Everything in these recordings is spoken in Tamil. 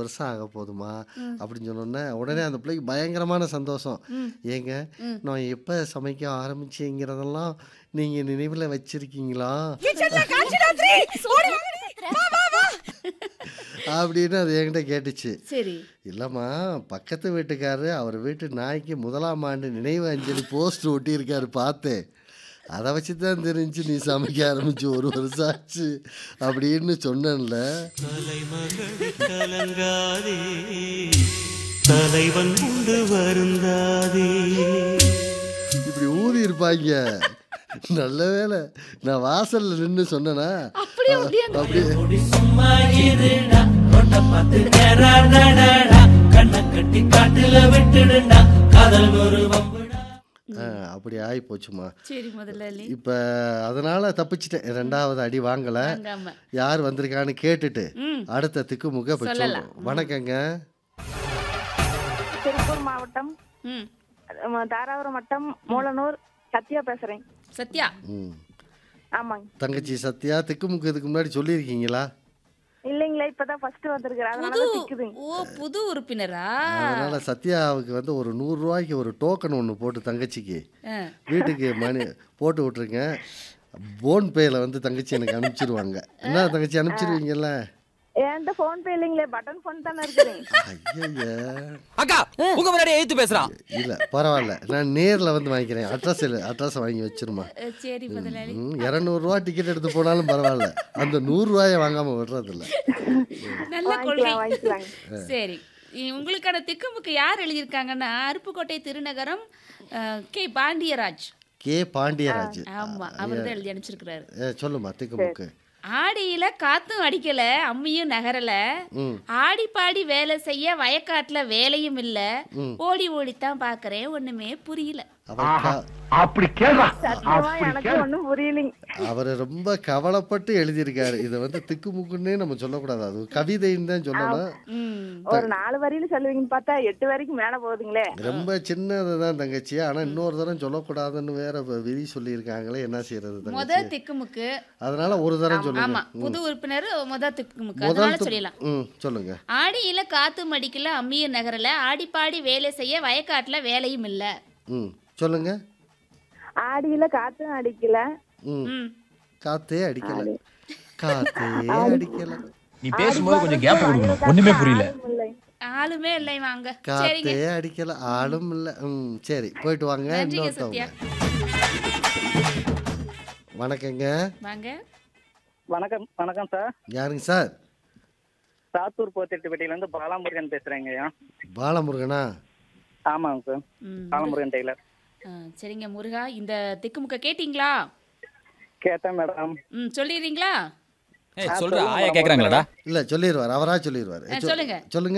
வருஷம் ஆக போதுமா அப்படின்னு சொன்னோன்னே உடனே அந்த பிள்ளைக்கு பயங்கரமான சந்தோஷம் ஏங்க நான் எப்போ சமைக்க ஆரம்பிச்சேங்கிறதெல்லாம் நீங்கள் நினைவில் வச்சிருக்கீங்களா அப்படின்னு அது என்கிட்ட கேட்டுச்சு சரி இல்லைம்மா பக்கத்து வீட்டுக்காரரு அவர் வீட்டு நாய்க்கு முதலாம் ஆண்டு நினைவு அஞ்சலி போஸ்ட் ஒட்டியிருக்காரு பார்த்தேன் அதை வச்சு தான் தெரிஞ்சு நீ சமைக்க ஆரம்பிச்சு ஒரு வருஷம் ஆச்சு அப்படின்னு சொன்னேன்ல தலைமகள் கலங்காதே தலைவன் உண்டு வருந்தாதே இப்படி ஊதி இருப்பாங்க நல்ல வேளை நான் வாசல்ல நின்று சொன்னேனா அப்படியே ஒடியாந்து அப்படியே சும்மா இருடா ரொட்ட பார்த்து நேரா நடடா கண்ணை கட்டி காட்டுல விட்டுடுடா காதல் ஒரு வம்புடா ஆ, அப்படி ஆகி போச்சுமா சரி முதலாளி இப்போ அதனால தப்பிச்சிட்டேன் ரெண்டாவது அடி வாங்கலை வாங்காம யார் வந்திருக்கான்னு கேட்டுட்டு ம். அடுத்த திக்குமுக போய் சொல்லலாம். சொல்லுவோம் வணக்கங்க திருப்பூர் மாவட்டம் ம் அஹ், தாராபுரம் வட்டம் மூலனூர் சத்யா பேசுறேன் சத்யா ம் ஆமாங்க தங்கச்சி சத்யா திக்குமுக்கு இதுக்கு முன்னாடி சொல்லியிருக்கீங்களா இல்லைங்களா இப்பதான் ஃபர்ஸ்ட் வந்திருக்கிறேன் அதனால புது தான் திக்குதுங்க ஓ புது உறுப்பினரா அதனால சத்யாவுக்கு வந்து ஒரு நூறு ரூபாய்க்கு ஒரு டோக்கன் ஒன்று போட்டு தங்கச்சிக்கு ஆ. வீட்டுக்கு மணி போட்டு விட்ருங்க போன் பேல வந்து தங்கச்சி எனக்கு அனுப்பிச்சிருவாங்க என்ன தங்கச்சி அனுப்பிச்சிருவீங்கல்ல என்கிட்ட போன் பே இல்லைங்களே பட்டன் போன் தானே இருக்குதுங்க ஐயா அக்கா உங்க முன்னாடி எழுத்து பேசுறான் இல்லை பரவாயில்ல நான் நேரில் வந்து வாங்கிக்கிறேன் அட்ரஸ் இல்லை அட்ரஸ் வாங்கி வச்சிருமா அஹ், சரி முதலாளி ம் இரநூறுவா டிக்கெட் எடுத்து போனாலும் பரவாயில்ல அந்த நூறுரூவாயை வாங்காமல் விடுறதில்ல நல்ல கொள்கை வாங்கிக்கலாம் வாங்கிக்கலாங்க சரி இ- உங்களுக்கான திக்குமுக்கு யார் எழுதியிருக்காங்கன்னா அருப்புக்கோட்டை திருநகரம் அஹ், கே பாண்டியராஜ் கே பாண்டியராஜ் ஆமா அவர் தான் எழுதி அனுப்பிச்சிருக்கிறாரு ஏ சொல்லுமா திக்குமுக்கு ஆடியில காத்தும் அடிக்கல அம்மியும் நகரல ம் ஆடி பாடி வேலை செய்ய வயக்காட்டுல வேலையும் இல்ல ஓடி ஓடித்தான் பாக்குறேன் ஒண்ணுமே புரியல அவர் க- சத்தியமா எனக்கு ஒண்ணும் புரியலைங்க அவர் ரொம்ப கவலைப்பட்டு எழுதியிருக்காரு இதை வந்து திக்குமுக்குன்னே நம்ம சொல்லக்கூடாது அது ஒரு கவிதைன்னு தான் சொல்லணும் ம் ஒரு நாலு வரியில சொல்லுவீங்கன்னு பார்த்தா எட்டு வரைக்கும் மேல போகுதுங்களே ரொம்ப சின்னது தான் தங்கச்சி ஆனால் இன்னொரு தரம் சொல்லக்கூடாதுன்னு வேற வ- விதி சொல்லியிருக்காங்களே என்ன செய்யறது முத தங்கச்சி திக்குமுக்கு அதனால ஒரு தரம் சொல்லுங்க ஆமா புது உறுப்பினர் முத திக்குமுக்கு முதல் அதனால து- சொல்லிடலாம் ம் சொல்லுங்க ஆடியில காத்து மடிக்கல அம்மியும் நகரல ஆடி பாடி வேலை செய்ய வயக்காட்டுல வேலையும் இல்ல ம் சொல்லுங்க ஆடியில காத்தும் அடிக்கல ம் ம் காத்தே அடிக்கல காத்தே அடிக்கல நீ பேசும்போது கொஞ்சம் கேப் கொடுக்கணும் ஒண்ணுமே புரியல ஆளும் இல்லை. ஆளுமே இல்லை வாங்க சரிங்க காத்தே அடிக்கல ஆளும் இல்ல ம் சரி போயிட்டு வாங்க நன்றிங்க சத்யா இன்னொருத்தவங்க வணக்கங்க வாங்க வணக்கம் வணக்கம் சார் யாருங்க சார் சாத்தூர் போத்திட்டுப்பட்டியில இருந்து பாலாமுருகன் பேசுறேங்க ஐயா பாலமுருகனா ஆமாங்க சார் ம், பாலமுருகன் டெய்லர் ஆ, சரிங்க முருகா இந்த திக்குமுக்க கேட்டிங்களா கேட்டேன் மேடம் ம் சொல்லிடுறீங்களா ஏய் சொல்ற ஆயா கேக்குறாங்களாடா இல்ல சொல்லிடுவார் அவரா சொல்லிடுவார் ஆ, சொல்லுங்க. சொல்லுங்க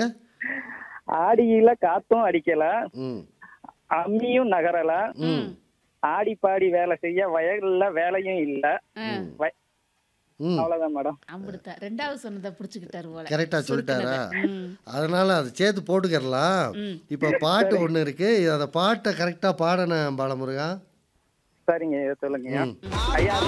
ஆடியில காத்தும் அடிக்கல ம் அம்மியும் நகரல ம் ஆடி பாடி வேலை செய்ய வயல்ல வேலையும் இல்ல ஆ, வய- ம் அவ்வளவுதான் மேடம் அம்பிடுத்தா ரெண்டாவது சொன்னதை புடிச்சுக்கிட்டாரு போல கரெக்டா சொல்லிட்டாரா ம் அதனால அதை சேர்த்து போட்டுக்கிறலாம் ம். இப்போ பாட்டு ஒன்று இருக்கு அந்த பாட்டை கரெக்டா பாடணும் பாலமுருகா சரிங்க ஐயா, சொல்லுங்க ஐயா. ஐயா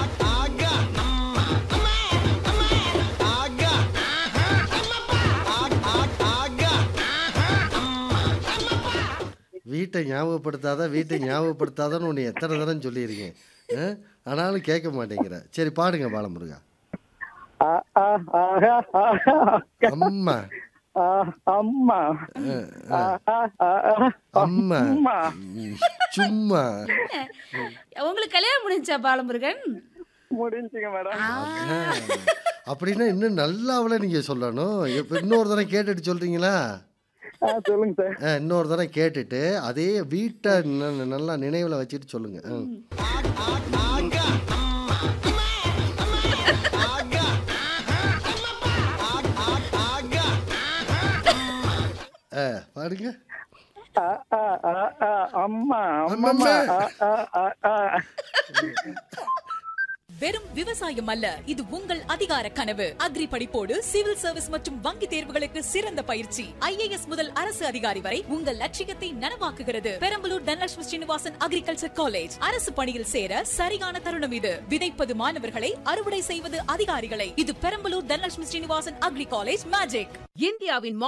வீட்டை ஞாபகப்படுத்தாத வீட்டை ஞாபகப்படுத்தாதன்னு உன்னை எத்தனை தரம் சொல்லியிருக்கேன் ஆ? ஆனாலும் கேட்க மாட்டேங்கிற சரி பாடுங்க பாலமுருகா ஆ, ஆ, ஆஹா, ஆஹா, அம்மா ஆ, அம்மா ஆ, ஆ, ஆ, ஆ, அம்மா அம்மா ம், சும்மா உங்களுக்கு கல்யாணம் முடிஞ்சா பாலமுருகன் முடிஞ்சுங்க மேடம் ஆ, அப்படின்னா இன்னும் நல்லா அவளை நீங்க சொல்லணும் இப்போ இன்னொரு தடவை கேட்டுட்டு சொல்றீங்களா ஆ, சொல்லுங்க சார் ஆ, இன்னொரு தடவை கேட்டுட்டு அதே வீட்டை ந- நல்லா நினைவில் வச்சுட்டு சொல்லுங்க ம். ஆ, பாருங்க ஆ, ஆ, ஆ, ஆ, அம்மா அம்மம்மா. அம்மம்மா ஆ, ஆ, ஆ, ஆ. வெறும் விவசாயம் அல்ல இது உங்கள் அதிகார கனவு அக்ரி படிப்போடு சிவில் சர்வீஸ் மற்றும் வங்கி தேர்வுகளுக்கு சிறந்த பயிற்சி ஐஏஎஸ் முதல் அரசு அதிகாரி வரை உங்கள் லட்சியத்தை நனவாக்குகிறது பெரம்பலூர் தனலட்சுமி ஸ்ரீனிவாசன் அக்ரிகல்ச்சர் காலேஜ் அரசு பணியில் சேர சரியான தருணம் இது விதைப்பது மாணவர்களை அறுவடை செய்வது அதிகாரிகளை இது Perambalur Dhanalakshmi Srinivasan agri college magic இந்தியாவின்